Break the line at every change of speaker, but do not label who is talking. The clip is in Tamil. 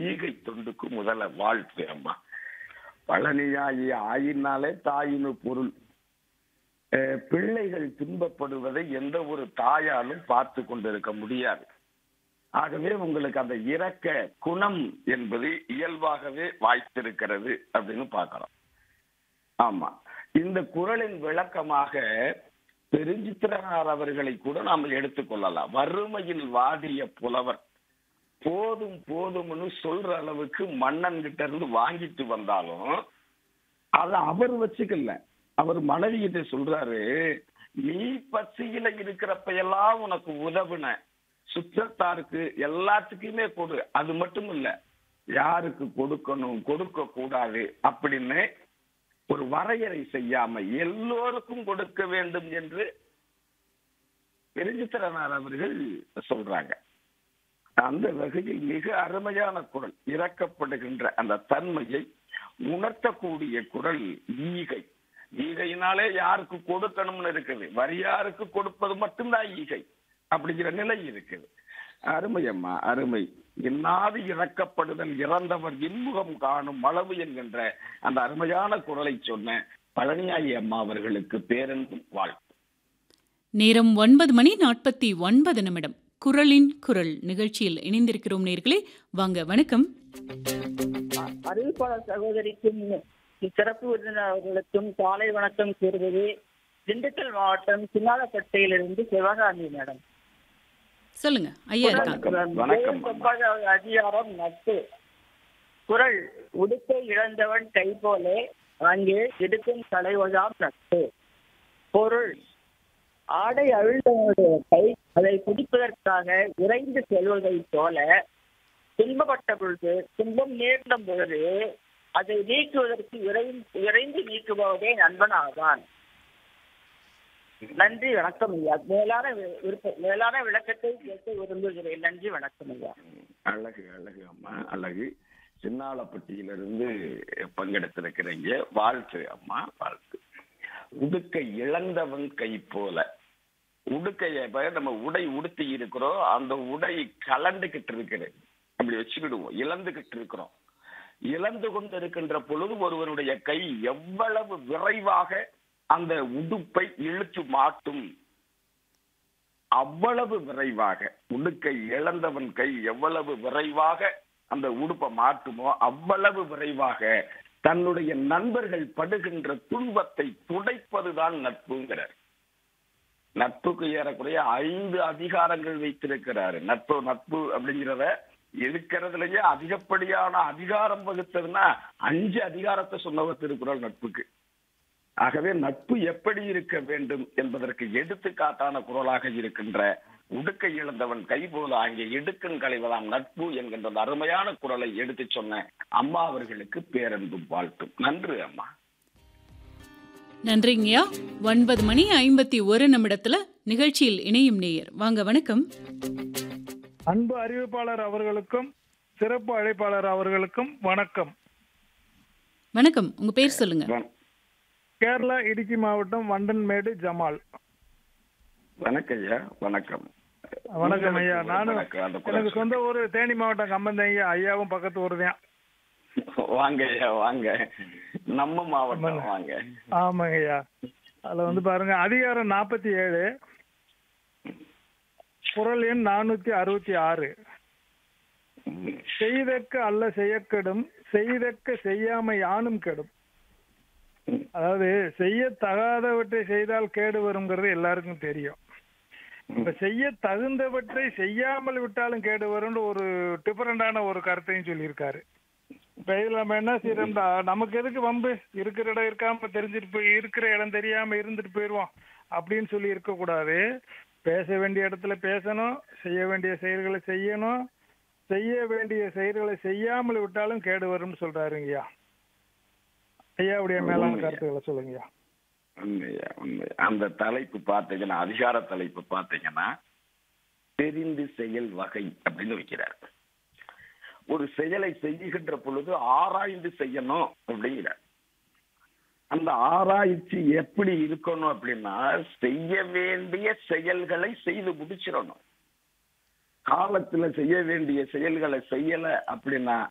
ஈகை தொண்டுக்கு முதல்ல வாழ்த்து அம்மா பழனியாகி ஆயினாலே தாயினு பொருள் அஹ், பிள்ளைகள் துன்பப்படுவதை எந்த ஒரு தாயாலும் பார்த்து கொண்டிருக்க முடியாது ஆகவே உங்களுக்கு அந்த இரக்க குணம் என்பது இயல்பாகவே வாய்த்திருக்கிறது அப்படின்னு பார்க்கிறோம் ஆமா இந்த குரலின் விளக்கமாக பெருஞ்சித்திரனார் அவர்களை கூட நாம் எடுத்துக்கொள்ளலாம் வறுமையில் வாடிய புலவர் போதும் போதும்னு சொல்ற அளவுக்கு மன்னன் கிட்ட இருந்து வாங்கிட்டு வந்தாலும் அத அவர் வச்சுக்கல அவர் மனைவி கிட்ட சொல்றாரு நீ பசியில இருக்கிறப்ப எல்லாம் உனக்கு உதவுன சுற்றத்தாருக்கு எல்லாத்துக்குமே கொடு அது மட்டும் இல்ல யாருக்கு கொடுக்கணும் கொடுக்க கூடாது அப்படின்னு ஒரு வரையறை செய்யாம எல்லோருக்கும் கொடுக்க வேண்டும் என்று பெருஞ்சித்திரனார் அவர்கள் சொல்றாங்க அந்த வகையில் மிக அருமையான குரல் இறக்கப்படுகின்ற அந்த தன்மையை உணர்த்தக்கூடிய குரல் ஈகை ஈகையினாலே யாருக்கு கொடுக்கணும்னு இருக்குது வரியாருக்கு கொடுப்பது மட்டும்தான் ஈகை அப்படிங்கிற நிலை இருக்குது அருமை அம்மா அருமை இன்னாது இறக்கப்படுதல் இறந்தவர் இன்முகம் காணும் அளவு என்கின்ற அந்த அருமையான குரலை சொன்ன பழனியாயி அம்மா அவர்களுக்கு பேரன்பும் வாழ்த்து
நேரம் ஒன்பது மணி நாற்பத்தி ஒன்பது நிமிடம் குரலின் குரல் நிகழ்ச்சியில் இணைந்திருக்கிறோம் நேர்களே வாங்க வணக்கம்
அறிவிப்பாளர் சகோதரிக்கும் சிறப்பு விருந்தினர் அவர்களுக்கும் காலை வணக்கம் கூறுவது திண்டுக்கல் மாவட்டம் சின்னாலப்பட்டையிலிருந்து சிவகாமி மேடம்
சொல்லுங்க ஐயா இருக்காங்க
வணக்கம், வணக்கம், அம்மா.
ஒன்பதாவது அதிகாரம் நட்பு குரல் உடுக்கை இழந்தவன் கை போலே அங்கே இடுக்கும் தலைவதாம் நட்பு பொருள் ஆடை அவிழ்ந்தவனுடைய கை அதை பிடிப்பதற்காக விரைந்து செல்வதைப் போல துன்பப்பட்ட பொழுது துன்பம் நேர்ந்த பொழுது அதை நீக்குவதற்கு விரைந்து விரைந்து நீக்குபவனே நண்பன் ஆவான் நன்றி வணக்கம் ஐயா மேலான வி- விருப்ப மேலான விளக்கத்தை கேட்க விரும்புகிறேன் நன்றி வணக்கம் ஐயா
அழகு அழகு அம்மா அழகு சின்னாலப்பட்டியிலிருந்து பங்கெடுத்திருக்கிறீங்க வாழ்த்து அம்மா வாழ்த்து உடுக்கை இழந்தவன் கை போல உடுக்கைய இப்ப நம்ம உடை உடுத்தி இருக்கிறோம் அந்த உடை கலண்டுகிட்டு இருக்குது அப்படி வச்சுக்கிடுவோம் இழந்துகிட்டு இருக்கிறோம் இழந்து கொண்டு இருக்கின்ற பொழுது ஒருவருடைய கை எவ்வளவு விரைவாக அந்த உடுப்பை இழுத்து மாட்டும் அவ்வளவு விரைவாக உடுக்கை இழந்தவன் கை எவ்வளவு விரைவாக அந்த உடுப்பை மாட்டுமோ அவ்வளவு விரைவாக தன்னுடைய நண்பர்கள் படுகின்ற துன்பத்தை துடைப்பதுதான் நட்புங்கிறார் நட்புக்கு ஏறக்குறைய ஐந்து அதிகாரங்கள் வைத்திருக்கிறாரு நட்பு நட்பு அப்படிங்கிறத இருக்கிறதுலயே அதிகப்படியான அதிகாரம் வகுத்ததுன்னா அஞ்சு அதிகாரத்தை சொன்னவர் திருக்குறள் நட்புக்கு ஆகவே நட்பு எப்படி இருக்க வேண்டும் என்பதற்கு எடுத்துக்காட்டான குரலாக இருக்கின்ற உடுக்கை இழந்தவன் கை போல அங்கே இடுக்கன் களைவதாம் நட்பு என்கின்ற அந்த அருமையான குரலை எடுத்து சொன்ன அம்மா அவர்களுக்கு பேரன்பும் வாழ்த்தும் நன்று அம்மா
நன்றிங்கய்யா ஒன்பது மணி ஐம்பத்தி ஒரு நிமிடத்துல நிகழ்ச்சியில் இணையும் நேயர் வாங்க வணக்கம்
அன்பு அறிவிப்பாளர் அவர்களுக்கும் சிறப்பு அழைப்பாளர் அவர்களுக்கும் வணக்கம்
வணக்கம் உங்க பேர் சொல்லுங்க
வண-
கேரளா இடுக்கி மாவட்டம் வண்டன்மேடு ஜமால்
வணக்கம் ஐயா வணக்கம்
வணக்கம் ஐயா
உங்களுக்கு
நானும்
வணக்கம். அந்த குரல்
எனக்கு சொந்த ஊர் தேனி மாவட்டம் கம்பந்தை ஐயா ஐயாவும் பக்கத்து ஊர் தான்
வாங்க ஐயா வாங்க நம்ம மாவட்டம் வாங்க
ஆமாங்க ஐயா அதுல வந்து பாருங்க அதிகாரம் நாற்பத்தி ஏழு குரல் எண் நானூத்தி அறுபத்தி ஆறு
ம்.
செய்தக்க அல்ல செய்யக்கெடும் செய்தக்க செய்யாமை யானும் கெடும் அதாவது செய்ய தகாதவற்றை செய்தால் கேடு வருங்கிறது எல்லாருக்கும் தெரியும் இப்ப செய்ய தகுந்தவற்றை செய்யாமல் விட்டாலும் கேடு வரும்னு ஒரு டிஃபரெண்டான ஒரு கருத்தையும் சொல்லியிருக்காரு இப்ப இதுல நம்ம என்ன செய்யறோம்னா நமக்கு எதுக்கு வம்பு இருக்கிற இடம் இருக்காம தெரிஞ்சுட்டு போய் இருக்கிற இடம் தெரியாம இருந்துட்டு போயிடுவோம் அப்படின்னு சொல்லி இருக்கக்கூடாது பேச வேண்டிய இடத்துல பேசணும் செய்ய வேண்டிய செயல்களை செய்யணும் செய்ய வேண்டிய செயல்களை செய்யாமல் விட்டாலும் கேடு வரும்னு சொல்றாருங்கய்யா ஐயாவுடைய மேலான
உண்மையா.
கருத்துக்களை சொல்லுங்கய்யா
உண்மையா உண்மை அந்த தலைப்பு பார்த்தீங்கன்னா அதிகார தலைப்பு பார்த்தீங்கன்னா தெரிந்து செயல் வகை அப்படின்னு வைக்கிறார் ஒரு செயலை செய்கின்ற பொழுது ஆராய்ந்து செய்யணும் அப்படிங்கிறார் அந்த ஆராய்ச்சி எப்படி இருக்கணும் அப்படின்னா செய்ய வேண்டிய செயல்களை செய்து முடிச்சிடணும் காலத்துல செய்ய வேண்டிய செயல்களை செய்யல அப்படின்னா